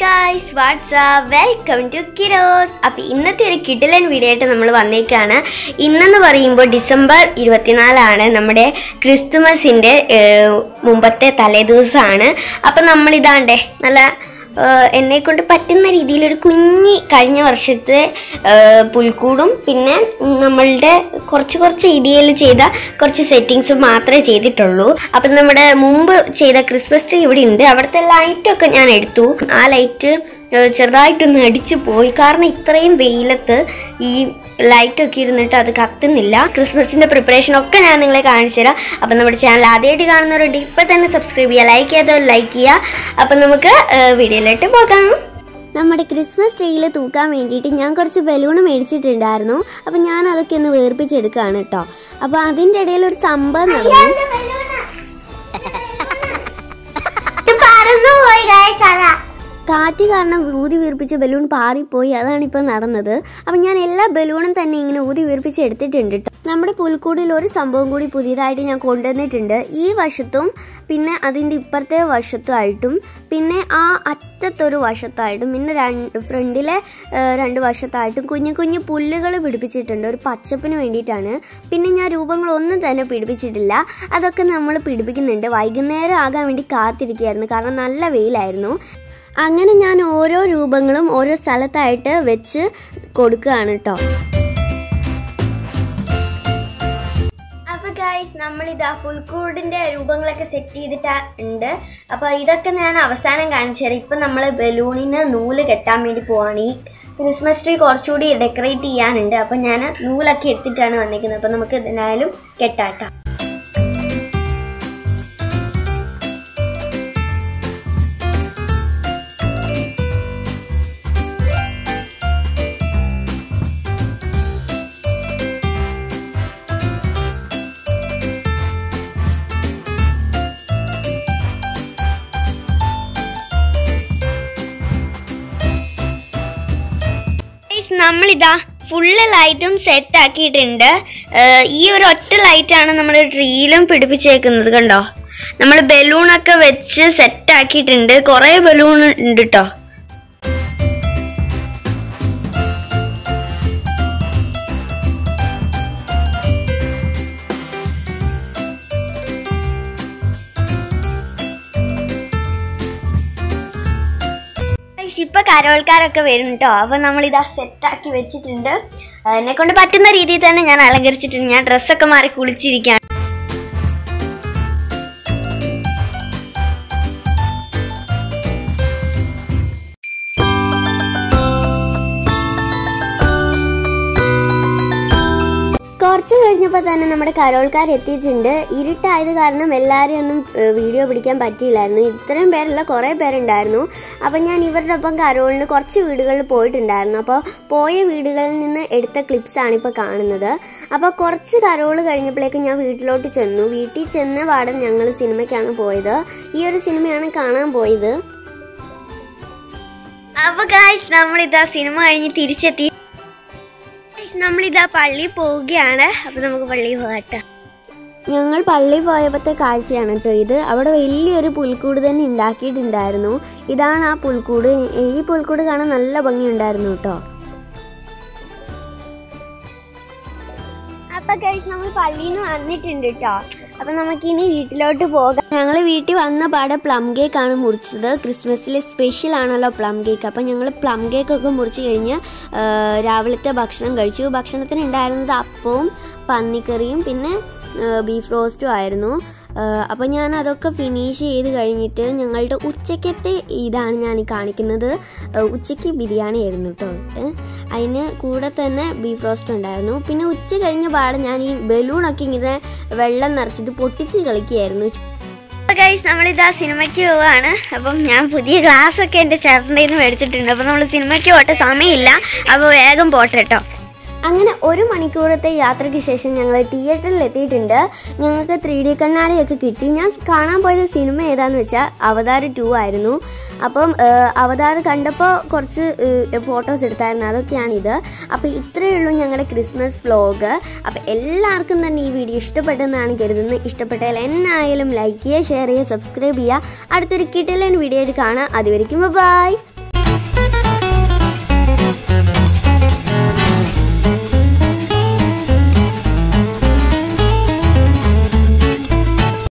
Guys what's up welcome to Kiros അപ്പോൾ ഇന്നത്തെ ഒരു കിഡിലൻ വീഡിയോ ആയിട്ട് നമ്മൾ വന്നേക്കാണ് ഇന്നെന്ന് പറയുമ്പോൾ ഡിസംബർ ഇരുപത്തിനാലാണ് നമ്മുടെ ക്രിസ്തുമസിൻ്റെ മുമ്പത്തെ തലേദിവസമാണ് അപ്പം നമ്മളിതാണ്ടേ നല്ല എന്നെ കൊണ്ട് പറ്റുന്ന രീതിയിൽ ഒരു കുഞ്ഞി കഴിഞ്ഞ വർഷത്തെ ആ, പുൽക്കൂടും പിന്നെ നമ്മളുടെ കുറച്ച് കുറച്ച് ഇടിയൽ ചെയ്ത കുറച്ച് സെറ്റിങ്സ് മാത്രമേ ചെയ്തിട്ടുള്ളൂ അപ്പം നമ്മുടെ മുമ്പ് ചെയ്ത ക്രിസ്മസ് ട്രീ ഇവിടെ ഉണ്ട് അവിടുത്തെ ലൈറ്റൊക്കെ ഞാൻ എടുത്തു ആ ലൈറ്റ് ചെറുതായിട്ടൊന്ന് അടിച്ചു പോയി കാരണം ഇത്രയും വെയിലത്ത് ഈ ലൈറ്റൊക്കെ ഇരുന്നിട്ട് അത് കത്തുന്നില്ല ക്രിസ്മസിൻ്റെ പ്രിപ്പറേഷൻ ഒക്കെ ഞാൻ നിങ്ങളെ കാണിച്ചു തരാം അപ്പം നമ്മുടെ ചാനൽ ആദ്യമായിട്ട് കാണുന്നവരുണ്ട് ഇപ്പം തന്നെ സബ്സ്ക്രൈബ് ചെയ്യുക ലൈക്ക് ചെയ്യാത്തവർ ലൈക്ക് ചെയ്യുക അപ്പം നമുക്ക് വീഡിയോയിലോട്ട് പോകാം നമ്മുടെ ക്രിസ്മസ് ട്രീയിൽ തൂക്കാൻ വേണ്ടിയിട്ട് ഞാൻ കുറച്ച് ബലൂൺ മേടിച്ചിട്ടുണ്ടായിരുന്നു അപ്പം ഞാൻ അതൊക്കെ ഒന്ന് വേർപ്പിച്ചെടുക്കുകയാണ് കേട്ടോ അപ്പം അതിൻ്റെ ഇടയിൽ ഒരു സംഭവം നടന്നു കാറ്റ് കാരണം ഊതി വീർപ്പിച്ച ബലൂൺ പാറിപ്പോയി അതാണ് ഇപ്പോൾ നടന്നത് അപ്പം ഞാൻ എല്ലാ ബലൂണും തന്നെ ഇങ്ങനെ ഊതി വീർപ്പിച്ച് എടുത്തിട്ടുണ്ട് ട്ടോ. നമ്മുടെ പുൽക്കൂടിൽ ഒരു സംഭവം കൂടി പുതിയതായിട്ട് ഞാൻ കൊണ്ടുവന്നിട്ടുണ്ട് ഈ വശത്തും പിന്നെ അതിൻ്റെ ഇപ്പുറത്തെ വശത്തുമായിട്ടും പിന്നെ ആ അറ്റത്തൊരു വശത്തായിട്ടും പിന്നെ രണ്ട് ഫ്രണ്ടിലെ ആ, രണ്ട് വശത്തായിട്ടും കുഞ്ഞു കുഞ്ഞു പുല്ലുകൾ പിടിപ്പിച്ചിട്ടുണ്ട് ഒരു പച്ചപ്പിന് വേണ്ടിയിട്ടാണ് പിന്നെ ഞാൻ രൂപങ്ങളൊന്നും തന്നെ പിടിപ്പിച്ചിട്ടില്ല അതൊക്കെ നമ്മൾ പിടിപ്പിക്കുന്നുണ്ട് വൈകുന്നേരം ആകാൻ വേണ്ടി കാത്തിരിക്കുകയായിരുന്നു കാരണം നല്ല വെയിലായിരുന്നു അങ്ങനെ ഞാൻ ഓരോ രൂപങ്ങളും ഓരോ സ്ഥലത്തായിട്ട് വെച്ച് കൊടുക്കുകയാണ് കേട്ടോ അപ്പൊ ഗൈസ് നമ്മളിതാ ഫുൾക്കൂടിന്റെ രൂപങ്ങളൊക്കെ സെറ്റ് ചെയ്തിട്ട് ഉണ്ട് അപ്പൊ ഇതൊക്കെ ഞാൻ അവസാനം കാണിച്ചു തരാം ഇപ്പൊ നമ്മൾ ബലൂണിന് നൂല് കെട്ടാൻ വേണ്ടി പോവാണ് ഈ ക്രിസ്മസ് ട്രീ കുറച്ചുകൂടി ഡെക്കറേറ്റ് ചെയ്യാനുണ്ട് അപ്പൊ ഞാൻ നൂലൊക്കെ എടുത്തിട്ടാണ് വന്നിരിക്കുന്നത് അപ്പൊ നമുക്ക് ഇതിനായാലും കെട്ടാട്ടാം Guys, നമ്മളിതാ ഫുള്ള് ലൈറ്റും സെറ്റ് ആക്കിയിട്ടുണ്ട് ഏഹ് ഈ ഒരു ഒറ്റ ലൈറ്റാണ് നമ്മൾ ട്രീയിലും പിടിപ്പിച്ചേക്കുന്നത് കണ്ടോ നമ്മൾ ബലൂണൊക്കെ വെച്ച് സെറ്റ് ആക്കിയിട്ടുണ്ട് കുറേ ബലൂൺ ഉണ്ട് കേട്ടോ Guys, ഇപ്പൊ കരോൾക്കാരൊക്കെ വരും കേട്ടോ അപ്പൊ നമ്മൾ ഇതാ സെറ്റ് ആക്കി വെച്ചിട്ടുണ്ട് എന്നെ കൊണ്ട് പറ്റുന്ന രീതിയിൽ തന്നെ ഞാൻ അലങ്കരിച്ചിട്ടുണ്ട് ഞാൻ ഡ്രസ്സൊക്കെ മാറി കുളിച്ചിരിക്കുകയാണ് കുറച്ച് കഴിഞ്ഞപ്പോൾ തന്നെ നമ്മുടെ കരോൾക്കാർ എത്തിയിട്ടുണ്ട് ഇരുട്ടായത് കാരണം എല്ലാവരെയും ഒന്നും ഏഹ്, വീഡിയോ പിടിക്കാൻ പറ്റിയില്ലായിരുന്നു ഇത്രയും പേരല്ല കുറേ പേരുണ്ടായിരുന്നു അപ്പം ഞാൻ ഇവരുടെ ഒപ്പം കരോളിന് കുറച്ച് വീടുകളിൽ പോയിട്ടുണ്ടായിരുന്നു അപ്പോൾ പോയ വീടുകളിൽ നിന്ന് എടുത്ത ക്ലിപ്സാണ് ഇപ്പോൾ കാണുന്നത് അപ്പോൾ കുറച്ച് കരോൾ കഴിഞ്ഞപ്പോഴേക്കും ഞാൻ വീട്ടിലോട്ട് ചെന്നു വീട്ടിൽ ചെന്ന പാടം ഞങ്ങൾ സിനിമയ്ക്കാണ് പോയത് ഈ ഒരു സിനിമയാണ് കാണാൻ പോയത് അപ്പോൾ ഗായ്സ് നമ്മളിതാ സിനിമ കഴിഞ്ഞ് തിരിച്ചെത്തി നമ്മളിതാ പള്ളി പോവുകയാണ് അപ്പൊ നമുക്ക് പള്ളി പോകട്ടെ ഞങ്ങൾ പള്ളി പോയപ്പോഴത്തെ കാഴ്ചയാണ് കേട്ടോ ഇത് അവിടെ വലിയൊരു പുൽക്കൂട് തന്നെ ഉണ്ടാക്കിയിട്ടുണ്ടായിരുന്നു ഇതാണ് ആ പുൽക്കൂട് ഈ പുൽക്കൂട് കാണാൻ നല്ല ഭംഗിയുണ്ടായിരുന്നു കേട്ടോ അപ്പൊ കഴിച്ച് നമ്മൾ പള്ളിയിൽ നിന്ന് വന്നിട്ടുണ്ട് കേട്ടോ അപ്പൊ നമുക്കിനി വീട്ടിലോട്ട് പോകാം ഞങ്ങൾ വീട്ടിൽ വന്ന പാടെ പ്ലം കേക്ക് ആണ് മുറിച്ചത് ക്രിസ്മസിലെ സ്പെഷ്യൽ ആണല്ലോ പ്ലം കേക്ക് അപ്പം ഞങ്ങൾ പ്ലം കേക്ക് ഒക്കെ മുറിച്ച് കഴിഞ്ഞ് ആ, രാവിലത്തെ ഭക്ഷണം കഴിച്ചു ഭക്ഷണത്തിന് ഉണ്ടായിരുന്നത് അപ്പവും പന്നിക്കറിയും പിന്നെ ബീഫ് റോസ്റ്റും ആയിരുന്നു അപ്പോൾ ഞാൻ അതൊക്കെ ഫിനിഷ് ചെയ്ത് കഴിഞ്ഞിട്ട് ഞങ്ങളുടെ ഉച്ചക്കത്തെ ഇതാണ് ഞാൻ ഈ കാണിക്കുന്നത് ആ, ഉച്ചയ്ക്ക് ബിരിയാണി ആയിരുന്നു കേട്ടോ ഏ, അതിന് കൂടെ തന്നെ ബീഫ് റോസ്റ്റ് ഉണ്ടായിരുന്നു പിന്നെ ഉച്ച കഴിഞ്ഞ പാടെ ഞാൻ ഈ ബലൂണൊക്കെ ഇങ്ങനെ വെള്ളം നിറച്ചിട്ട് പൊട്ടിച്ച് കളിക്കുകയായിരുന്നു ഗൈസ് നമ്മളിതാ സിനിമയ്ക്ക് പോവാണ് അപ്പം ഞാൻ പുതിയ ഗ്ലാസ് ഒക്കെ എൻ്റെ ചേട്ടൻ്റെ നിന്ന് മേടിച്ചിട്ടുണ്ട് അപ്പം നമ്മൾ സിനിമയ്ക്ക് പോട്ടെ സമയമില്ല അപ്പോൾ വേഗം പോട്ടെ കേട്ടോ അങ്ങനെ ഒരു മണിക്കൂറത്തെ യാത്രയ്ക്ക് ശേഷം ഞങ്ങൾ തിയേറ്ററിൽ എത്തിയിട്ടുണ്ട് ഞങ്ങൾക്ക് ത്രീ ഡി കണ്ണാടിയൊക്കെ കിട്ടി ഞാൻ കാണാൻ പോയത് സിനിമ ഏതാന്ന് വെച്ചാൽ അവതാർ ടു ആയിരുന്നു അപ്പം ഏഹ്, അവതാർ കണ്ടപ്പോൾ കുറച്ച് ഫോട്ടോസ് എടുത്തായിരുന്നു അതൊക്കെയാണിത് അപ്പോൾ ഇത്രയേ ഉള്ളൂ ഞങ്ങളുടെ ക്രിസ്മസ് വ്ലോഗ് അപ്പോൾ എല്ലാവർക്കും തന്നെ ഈ വീഡിയോ ഇഷ്ടപ്പെട്ടെന്നാണ് കരുതുന്നത് ഇഷ്ടപ്പെട്ടാൽ എന്നായാലും ലൈക്ക് ചെയ്യുക ഷെയർ ചെയ്യുക സബ്സ്ക്രൈബ് ചെയ്യുക അടുത്തൊരു കിട്ടലൻ വീഡിയോ ആയിട്ട് കാണാം അതുവരെയ്ക്കും ബൈ